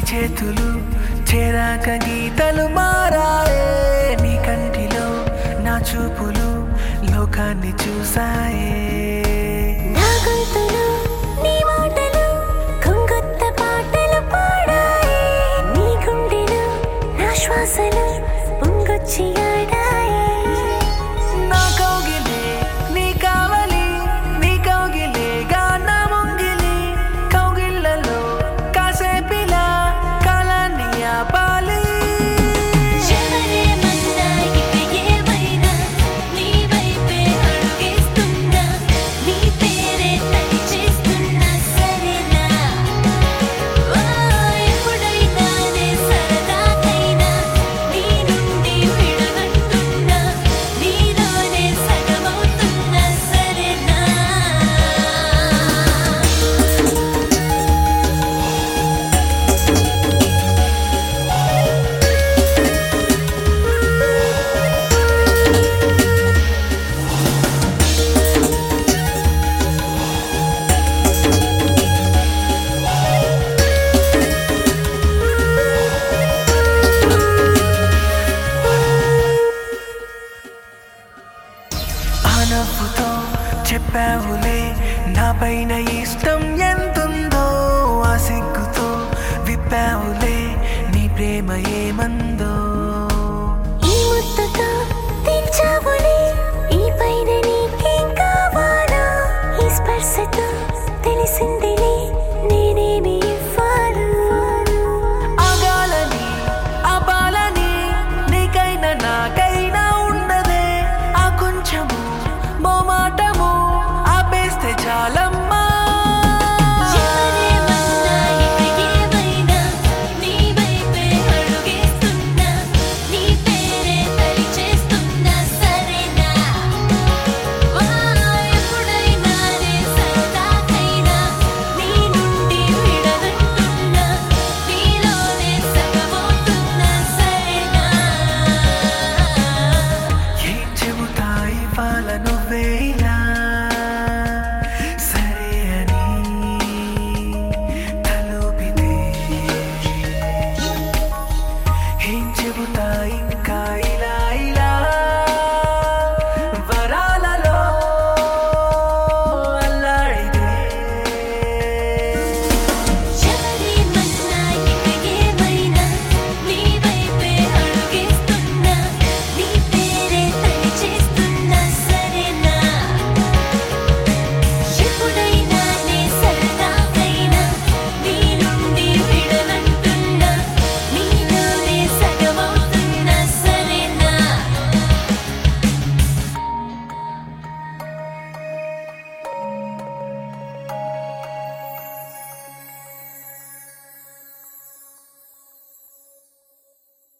చేతులు చేరాక గీతలు మారాయే నీ కంటిలో నా చూపులు లోకాన్ని చూసాయే నా గొంతులో నీ మాటలు కొంగొత్త పాటలు పాడాయి నీ గుండెలో నా శ్వాసలు పొంగొచ్చి ఆడాయి నా కౌగిలే నీ కావలి నీ కౌగిలేగా నా ముంగిలి కౌగిళ్ళలో కాసేపిలా కాలాన్ని ఆపాలి ఎవరేమన్నా ఇక ఏమైనా నీ వైపే అడుగేస్తున్నా నీ పేరే తలిచేస్తున్నా సరేనా ఓ ఎప్పుడైనా నే సరదాకైనా నీ నుండి విడగట్టున్నా నీలోనే సగమవుతున్నా సరేనా ఆ నవ్వుతో చెప్పావులే నా పైన ఇష్టం ఎంతుందో ఆ సిగ్గుతో విప్పావులే నీ ప్రేమ ఏమందో ఈ ముద్దుతో తెచ్చావులే ఈ పైన నీకేం కావాలో ఈ స్పర్శతో తెలిసిందిలే నేనేమి